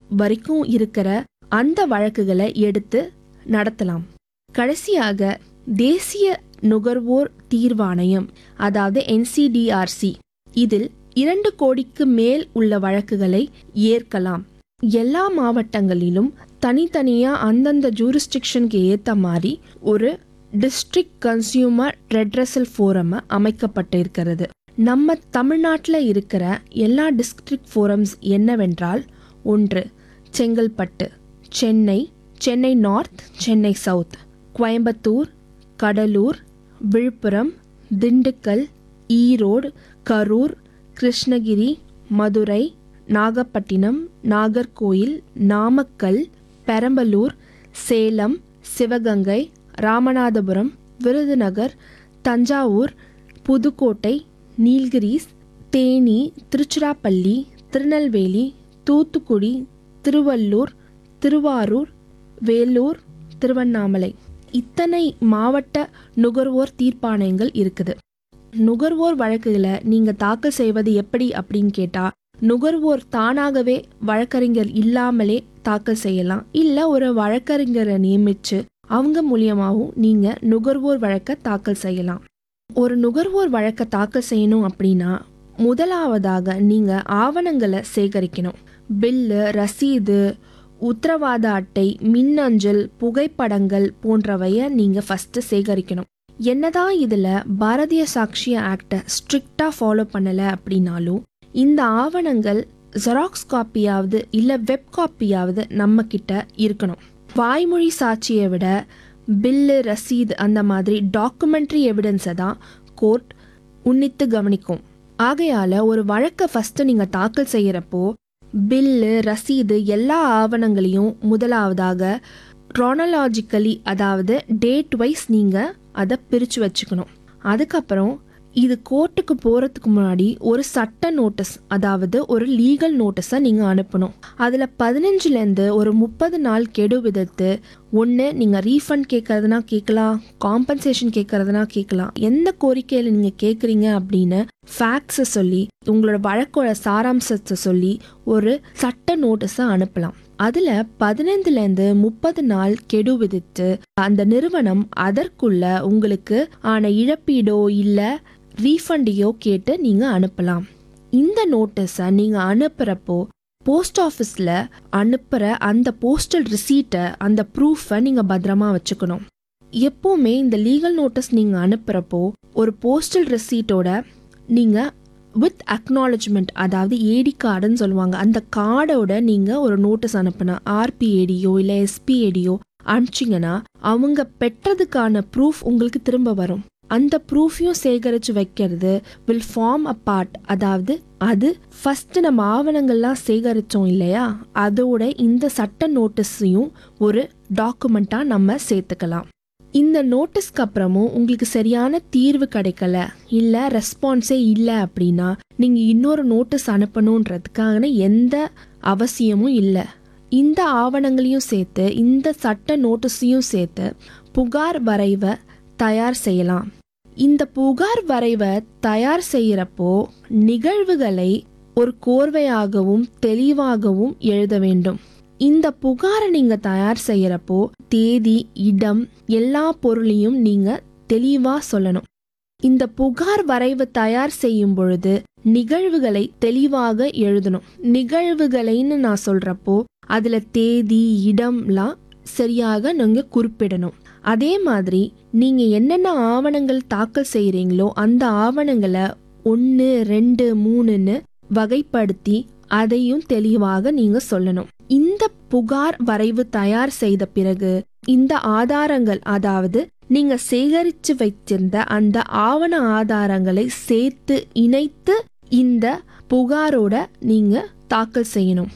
வரைக்கும் இருக்கிற அந்த வழக்குகளை எடுத்து நடத்தலாம் கடைசியாக தேசிய நுகர்வோர் தீர்வாணையம் அதாவது என்சிடிஆர்சி இதில் இரண்டு கோடிக்கு மேல் உள்ள வழக்குகளை ஏற்கலாம் எல்லா மாவட்டங்களிலும் தனித்தனியா அந்தந்த ஜூரிஸ்டிக்ஷனுக்கு ஏத்த மாதிரி ஒரு டிஸ்ட்ரிக்ட் கன்சியூமர் ரெட்ரஸல் ஃபோரம் அமைக்கப்பட்டிருக்கிறது நம்ம தமிழ்நாட்டில் இருக்கிற எல்லா டிஸ்ட்ரிக்ட் ஃபோரம்ஸ் என்னவென்றால் ஒன்று செங்கல்பட்டு சென்னை சென்னை நார்த் சென்னை சவுத் கோயம்புத்தூர் கடலூர் விழுப்புரம் திண்டுக்கல் ஈரோடு கரூர் கிருஷ்ணகிரி மதுரை நாகப்பட்டினம் நாகர்கோயில் நாமக்கல் பெரம்பலூர் சேலம் சிவகங்கை ராமநாதபுரம் விருதுநகர் தஞ்சாவூர் புதுக்கோட்டை நீல்கிரிஸ் தேனி திருச்சிராப்பள்ளி திருநெல்வேலி தூத்துக்குடி திருவள்ளூர் திருவாரூர் வேலூர் திருவண்ணாமலை இத்தனை மாவட்ட நுகர்வோர் தீர்ப்பாணையங்கள் இருக்குது நுகர்வோர் வழக்குகளை நீங்க தாக்கல் செய்வது எப்படி அப்படின்னு கேட்டா நுகர்வோர் தானாகவே வழக்கறிஞர் இல்லாமலே தாக்கல் செய்யலாம் இல்ல ஒரு வழக்கறிஞரை நியமிச்சு அவங்க மூலியமாகவும் நீங்க நுகர்வோர் வழக்க தாக்கல் செய்யலாம் ஒரு நுகர்வோர் வழக்க தாக்கல் செய்யணும் அப்படின்னா முதலாவதாக நீங்க ஆவணங்களை சேகரிக்கணும் பில்லு ரசீது உத்தரவாத அட்டை மின்னஞ்சல் புகைப்படங்கள் போன்றவைய நீங்க ஃபர்ஸ்ட் சேகரிக்கணும் என்னதான் இதுல பாரதிய சாட்சிய ஆக்டை ஸ்ட்ரிக்டா ஃபாலோ பண்ணல அப்படின்னாலும் இந்த ஆவணங்கள் ஜெராக்ஸ் காப்பியாவது இல்ல வெப் காப்பியாவது நம்ம கிட்ட இருக்கணும் வாய்மொழி சாட்சியை விட பில்லு ரசீது அந்த மாதிரி டாக்குமெண்ட்ரி எவிடன்ஸை தான் கோர்ட் உன்னித்து கவனிக்கும் ஆகையால ஒரு வழக்கை ஃபர்ஸ்ட் நீங்க தாக்கல் செய்யறப்போ பில்லு ரசீது எல்லா ஆவணங்களையும் முதலாவதாக க்ரானலாஜிக்கலி அதாவது டேட் வைஸ் நீங்கள் அதை பிரித்து வச்சுக்கணும் அதுக்கப்புறம் இது கோர்ட்டுக்கு போகிறதுக்கு முன்னாடி ஒரு சட்ட நோட்டீஸ் அதாவது ஒரு லீகல் நோட்டீஸை நீங்கள் அனுப்பணும் அதில் பதினஞ்சுலேருந்து ஒரு முப்பது நாள் கெடு விதத்து ஒன்று நீங்கள் ரீஃபண்ட் கேட்கறதுனா கேட்கலாம் காம்பன்சேஷன் கேட்கறதுனா கேட்கலாம் எந்த கோரிக்கையில் நீங்கள் கேட்குறீங்க அப்படின்னு ஃபேக்ட்ஸை சொல்லி உங்களோட வழக்கோட சாராம்சத்தை சொல்லி ஒரு சட்ட நோட்டீஸை அனுப்பலாம் அதில் பதினைந்துலேருந்து முப்பது நாள் கெடு விதித்து அந்த நிறுவனம் அதற்குள்ள உங்களுக்கு ஆன இழப்பீடோ இல்லை ரீஃபண்டையோ கேட்டு நீங்கள் அனுப்பலாம் இந்த நோட்டீஸை நீங்கள் அனுப்புகிறப்போ போஸ்ட் ஆஃபீஸில் அனுப்புகிற அந்த போஸ்டல் ரிசீட்டை அந்த ப்ரூஃபை நீங்கள் பத்திரமா வச்சுக்கணும் எப்போவுமே இந்த லீகல் நோட்டீஸ் நீங்கள் அனுப்புகிறப்போ ஒரு போஸ்டல் ரிசீட்டோட நீங்கள் வித் அக்னாலஜ்மெண்ட் அதாவது ஏடி கார்டுன்னு சொல்லுவாங்க அந்த கார்டோட நீங்கள் ஒரு நோட்டீஸ் அனுப்புனா ஆர்பிஏடியோ இல்லை எஸ்பிஏடியோ அனுப்பிச்சிங்கன்னா அவங்க பெற்றதுக்கான ப்ரூஃப் உங்களுக்கு திரும்ப வரும் அந்த ப்ரூஃபையும் சேகரித்து வைக்கிறது வில் ஃபார்ம் அ பார்ட் அதாவது அது ஃபர்ஸ்ட் நம்ம ஆவணங்கள்லாம் சேகரித்தோம் இல்லையா அதோட இந்த சட்ட நோட்டீஸையும் ஒரு டாக்குமெண்ட்டாக நம்ம சேர்த்துக்கலாம் இந்த நோட்டீஸ்க்கு அப்புறமும் உங்களுக்கு சரியான தீர்வு கிடைக்கல இல்லை ரெஸ்பான்ஸே இல்லை அப்படின்னா நீங்கள் இன்னொரு நோட்டீஸ் அனுப்பணுன்றதுக்கான எந்த அவசியமும் இல்லை இந்த ஆவணங்களையும் சேர்த்து இந்த சட்ட நோட்டீஸையும் சேர்த்து புகார் வரைவை தயார் செய்யலாம் இந்த புகார் வரைவை தயார் செய்யறப்போ நிகழ்வுகளை ஒரு கோர்வையாகவும் தெளிவாகவும் எழுத வேண்டும் இந்த புகாரை நீங்க தயார் செய்யறப்போ தேதி இடம் எல்லா பொருளையும் நீங்க தெளிவா சொல்லணும் இந்த புகார் வரைவு தயார் செய்யும் பொழுது நிகழ்வுகளை தெளிவாக எழுதணும் நிகழ்வுகளைன்னு நான் சொல்றப்போ அதுல தேதி இடம்லாம் சரியாக நீங்க குறிப்பிடணும் அதே மாதிரி நீங்க என்னென்ன ஆவணங்கள் தாக்கல் செய்றீங்களோ அந்த ஆவணங்களை ஒன்று ரெண்டு மூணுன்னு வகைப்படுத்தி அதையும் தெளிவாக நீங்க சொல்லணும் இந்த புகார் வரைவு தயார் செய்த பிறகு இந்த ஆதாரங்கள் அதாவது நீங்க சேகரிச்சு வைத்திருந்த அந்த ஆவண ஆதாரங்களை சேர்த்து இணைத்து இந்த புகாரோட நீங்க தாக்கல் செய்யணும்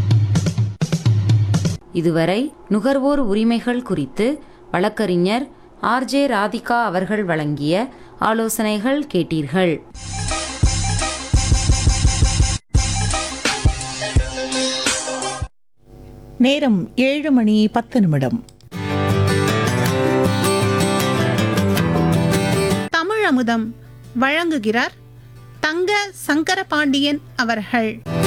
இதுவரை நுகர்வோர் உரிமைகள் குறித்து வழக்கறிஞர் ஆர்ஜே ராதிகா அவர்கள் வழங்கிய ஆலோசனைகள் கேட்டீர்கள் நேரம் ஏழு மணி பத்து நிமிடம் தமிழ் அமுதம் வழங்குகிறார் தங்க சங்கரபாண்டியன் அவர்கள்